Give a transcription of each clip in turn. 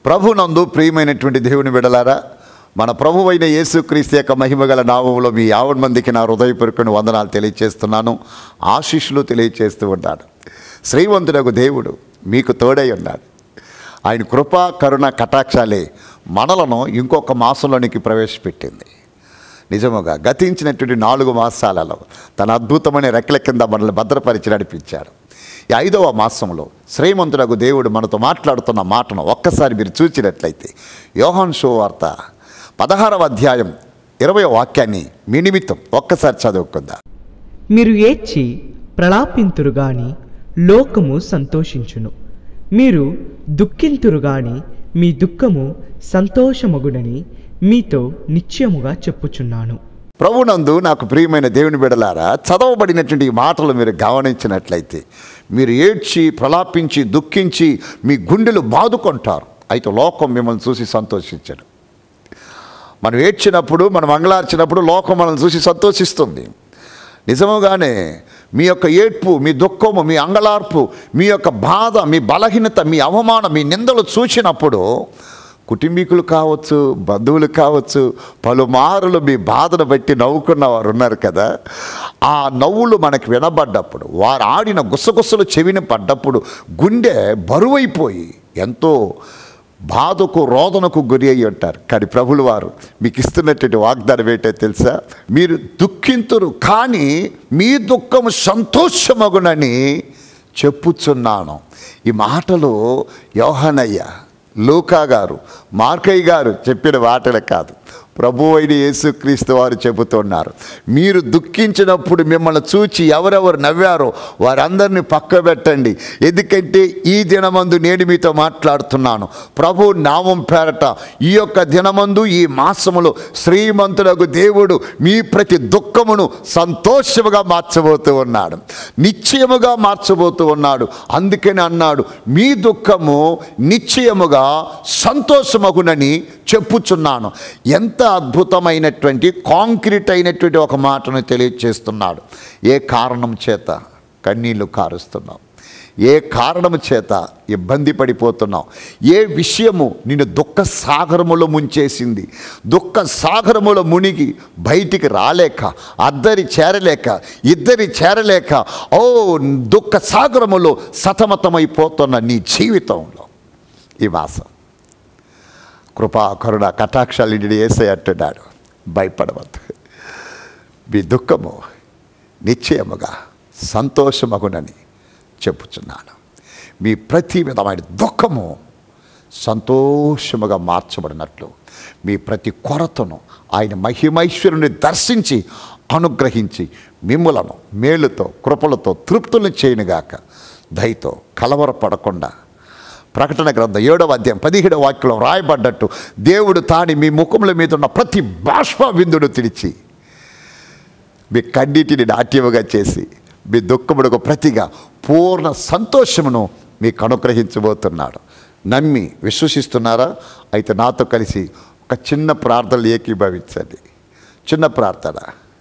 ప్రభునందు ప్రియమైనటువంటి దేవుని బిడలారా మన ప్రభు అయిన యేసుక్రీస్తు యొక్క మహిమగల నామంలో మీ యావన్ మందికి నా హృదయపూర్వకమైన వందనాలు తెలియజేస్తున్నాను ఆశీస్సులు తెలియజేస్తూ ఉన్నాడు శ్రీవంతుడకు దేవుడు మీకు తోడై ఉన్నాడు ఆయన కృపా కరుణ కటాక్షాలే మనలను ఇంకొక మాసంలోనికి ప్రవేశపెట్టింది నిజముగా గతించినటువంటి నాలుగు మాసాలలో తన అద్భుతమైన రెక్కల కింద మనల్ని భద్రపరిచి నడిపించాడు ఈ ఐదవ మాసంలో శ్రీమంతుడకు దేవుడు మనతో మాట్లాడుతున్న మాటను ఒక్కసారి మీరు చూచినట్లయితే యోహాన్ షో వార్త పదహారవ అధ్యాయం ఇరవై వాక్యాన్ని మీ నిమిత్తం ఒక్కసారి చదువుకుందాం మీరు ఏడ్చి ప్రలాపింతురు గాని లోకము సంతోషించును మీరు దుఃఖింతురు గాని మీ దుఃఖము సంతోషమగునని మీతో నిశ్చయముగా చెప్పుచున్నాను ప్రభునందు నాకు ప్రియమైన దేవుని బిడలారా చదవబడినటువంటి ఈ మాటలు మీరు గమనించినట్లయితే మీరు ఏడ్చి ప్రలాపించి దుఃఖించి మీ గుండెలు బాదుకుంటారు అయితే లోకం మిమ్మల్ని చూసి సంతోషించడు మనం ఏడ్చినప్పుడు మనం అంగలార్చినప్పుడు లోకం మనల్ని చూసి సంతోషిస్తుంది నిజముగానే మీ యొక్క ఏడ్పు మీ దుఃఖము మీ అంగలార్పు మీ యొక్క బాధ మీ బలహీనత మీ అవమానం మీ నిందలు చూసినప్పుడు కుటుంబీకులు కావచ్చు బంధువులు కావచ్చు పలుమారులు మీ బాధను బట్టి నవ్వుకున్న వారు ఉన్నారు కదా ఆ నవ్వులు మనకి వినబడ్డప్పుడు వారు ఆడిన గుసగుసలు చెవిని పడ్డప్పుడు గుండె బరువైపోయి ఎంతో బాధకు రోదనకు గురి అయ్యి ఉంటారు కానీ ప్రభులు వారు మీకు ఇస్తున్నటువంటి వాగ్దానం ఏంటో తెలుసా మీరు దుఃఖింతురు కానీ మీ దుఃఖము సంతోషమగునని చెప్పుచున్నాను ఈ మాటలు యోహనయ్య లూకా గారు మార్కయ్య గారు చెప్పిన మాటలు కాదు ప్రభు అయిన యేసుక్రీస్తు వారు చెబుతున్నారు మీరు దుఃఖించినప్పుడు మిమ్మల్ని చూచి ఎవరెవరు నవ్వారో వారందరినీ పక్క పెట్టండి ఎందుకంటే ఈ దినమందు నేను మీతో మాట్లాడుతున్నాను ప్రభు నామం పేరట ఈ యొక్క దినమందు ఈ మాసములో శ్రీమంతులకు దేవుడు మీ ప్రతి దుఃఖమును సంతోషముగా మార్చబోతూ ఉన్నాడు నిశ్చయముగా మార్చబోతూ ఉన్నాడు అందుకని అన్నాడు మీ దుఃఖము నిశ్చయముగా సంతోషమగునని చెప్పుచున్నాను ఎంత అద్భుతమైనటువంటి కాంక్రీట్ అయినటువంటి ఒక మాటను తెలియచేస్తున్నాడు ఏ కారణం చేత కన్నీళ్లు కారుస్తున్నావు ఏ కారణము చేత ఇబ్బంది పడిపోతున్నావు ఏ విషయము నిన్ను దుఃఖ సాగరములో ముంచేసింది దుఃఖ సాగరములో మునిగి బయటికి రాలేక అద్దరి చేరలేక ఇద్దరి చేరలేక ఓ దుఃఖ సాగరములో సతమతమైపోతున్న నీ జీవితంలో ఈ మాసం కృపా కరుణ కటాక్షాలు వేసే అంటున్నాడు భయపడవద్దు మీ దుఃఖము నిశ్చయముగా సంతోషమగునని చెప్పుచున్నాను మీ ప్రతి విధమైన దుఃఖము సంతోషముగా మార్చబడినట్లు మీ ప్రతి కొరతను ఆయన మహిమైశ్వరుని దర్శించి అనుగ్రహించి మిమ్ములను మేలుతో కృపలతో తృప్తులను చేయనుగాక దయతో కలవరపడకుండా ప్రకటన గ్రంథం ఏడవ అధ్యాయం పదిహేడవ వాక్యంలో రాయబడ్డట్టు దేవుడు తాని మీ ముఖముల మీద ఉన్న ప్రతి బాష్ప విందును తిడిచి మీ కన్నిటిని నాట్యముగా చేసి మీ దుఃఖమునకు ప్రతిగా పూర్ణ సంతోషమును మీకు అనుగ్రహించబోతున్నాడు నమ్మి విశ్వసిస్తున్నారా అయితే నాతో కలిసి ఒక చిన్న ప్రార్థనలు ఏకీభవించండి చిన్న ప్రార్థన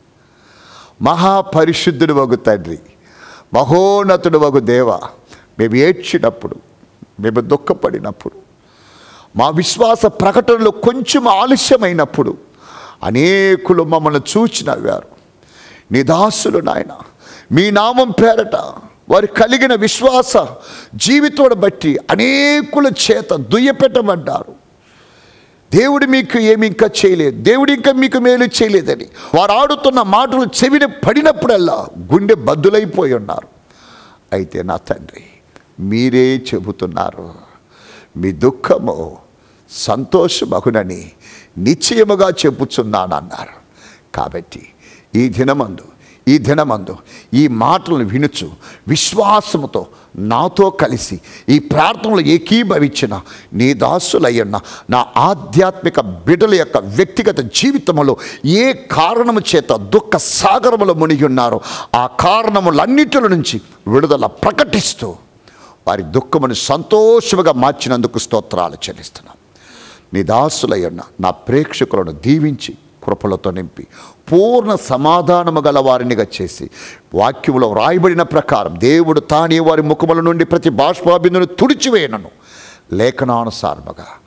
మహాపరిశుద్ధుడు వగు తండ్రి మహోన్నతుడు వగు దేవ మేము ఏడ్చినప్పుడు మేము దుఃఖపడినప్పుడు మా విశ్వాస ప్రకటనలో కొంచెం ఆలస్యమైనప్పుడు అనేకులు మమ్మల్ని చూచి నవ్వారు నీ దాసులు నాయన మీ నామం పేరట వారు కలిగిన విశ్వాస జీవితోడు బట్టి అనేకుల చేత దుయ్యపెట్టబడ్డారు దేవుడు మీకు ఏమి ఇంకా చేయలేదు దేవుడు ఇంకా మీకు మేలు చేయలేదని వారు ఆడుతున్న మాటలు చెవిన పడినప్పుడల్లా గుండె బద్దులైపోయి ఉన్నారు అయితే నా తండ్రి మీరే చెబుతున్నారు మీ దుఃఖము సంతోషమగునని నిశ్చయముగా చెప్పుచున్నానన్నారు కాబట్టి ఈ దినమందు ఈ దినమందు ఈ మాటలను వినుచు విశ్వాసముతో నాతో కలిసి ఈ ప్రార్థనలు ఏకీభవించిన నీ దాసులయ్యున్న నా ఆధ్యాత్మిక బిడ్డల యొక్క వ్యక్తిగత జీవితంలో ఏ కారణము చేత దుఃఖ సాగరములో మునిగి ఉన్నారో ఆ కారణములన్నిటిల నుంచి విడుదల ప్రకటిస్తూ వారి దుఃఖమును సంతోషముగా మార్చినందుకు స్తోత్రాలు చెల్లిస్తున్నాం నీ దాసులయ్యున్న నా ప్రేక్షకులను దీవించి కృపలతో నింపి పూర్ణ సమాధానము గల వారినిగా చేసి వాక్యములో వ్రాయబడిన ప్రకారం దేవుడు తానే వారి ముఖముల నుండి ప్రతి బాష్పాబిందును తుడిచివేయనను లేఖనానుసారముగా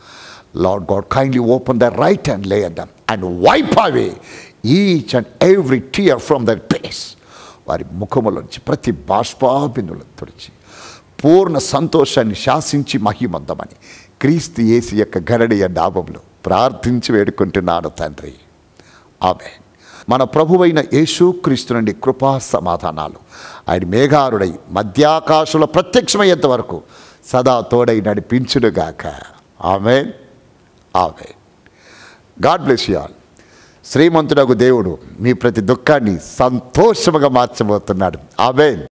Lord God, kindly open their right hand, lay at them, and wipe away each and every tear from their face. వారి ముఖములోంచి ప్రతి బాష్పాబిందులు తుడిచి పూర్ణ సంతోషాన్ని శాసించి మహిమందమని క్రీస్తు యేసు యొక్క గరడియ నామంలో ప్రార్థించి వేడుకుంటున్నాను తండ్రి ఆమె మన ప్రభువైన యేసు క్రీస్తు నుండి కృపా సమాధానాలు ఆయన మేఘారుడై మధ్యాకాశంలో ప్రత్యక్షమయ్యేంత వరకు సదా తోడై నడిపించుడుగాక ఆమె ఆమె గాడ్ బ్లెస్ యూ ఆల్ శ్రీమంతుడకు దేవుడు మీ ప్రతి దుఃఖాన్ని సంతోషముగా మార్చబోతున్నాడు ఆమెన్